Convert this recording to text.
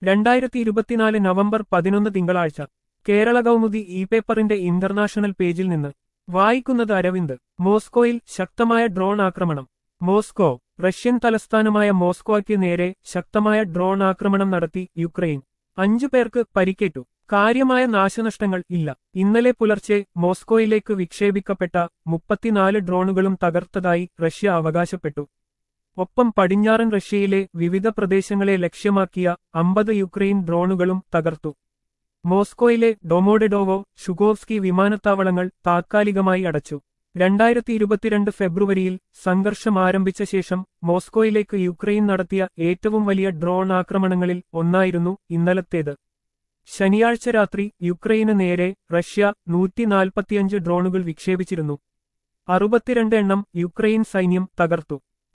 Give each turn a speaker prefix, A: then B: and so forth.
A: രണ്ടായിരത്തി ഇരുപത്തിനാല് നവംബർ പതിനൊന്ന് തിങ്കളാഴ്ച കേരള കൗമുദി ഇ പേപ്പറിന്റെ ഇന്റർനാഷണൽ പേജിൽ നിന്ന് വായിക്കുന്നത് അരവിന്ദ് മോസ്കോയിൽ ശക്തമായ ഡ്രോൺ ആക്രമണം മോസ്കോ റഷ്യൻ തലസ്ഥാനമായ മോസ്കോയ്ക്ക് നേരെ ശക്തമായ ഡ്രോൺ ആക്രമണം നടത്തി യുക്രൈൻ അഞ്ചു പേർക്ക് പരിക്കേറ്റു കാര്യമായ നാശനഷ്ടങ്ങൾ ഇല്ല ഇന്നലെ പുലർച്ചെ മോസ്കോയിലേക്ക് വിക്ഷേപിക്കപ്പെട്ട മുപ്പത്തിനാല് ഡ്രോണുകളും തകർത്തതായി റഷ്യ അവകാശപ്പെട്ടു ഒപ്പം പടിഞ്ഞാറൻ റഷ്യയിലെ വിവിധ പ്രദേശങ്ങളെ ലക്ഷ്യമാക്കിയ അമ്പത് യുക്രൈൻ ഡ്രോണുകളും തകർത്തു മോസ്കോയിലെ ഡൊമോഡെഡോവോ ഷുഗോവ്സ്കി വിമാനത്താവളങ്ങൾ താത്കാലികമായി അടച്ചു രണ്ടായിരത്തി ഇരുപത്തിരണ്ട് ഫെബ്രുവരിയിൽ സംഘർഷം ആരംഭിച്ച ശേഷം മോസ്കോയിലേക്ക് യുക്രൈൻ നടത്തിയ ഏറ്റവും വലിയ ഡ്രോൺ ആക്രമണങ്ങളിൽ ഒന്നായിരുന്നു ഇന്നലത്തേത് ശനിയാഴ്ച രാത്രി യുക്രൈന് നേരെ റഷ്യ നൂറ്റിനാൽപ്പത്തിയഞ്ച് ഡ്രോണുകൾ വിക്ഷേപിച്ചിരുന്നു അറുപത്തിരണ്ട് എണ്ണം യുക്രൈൻ സൈന്യം തകർത്തു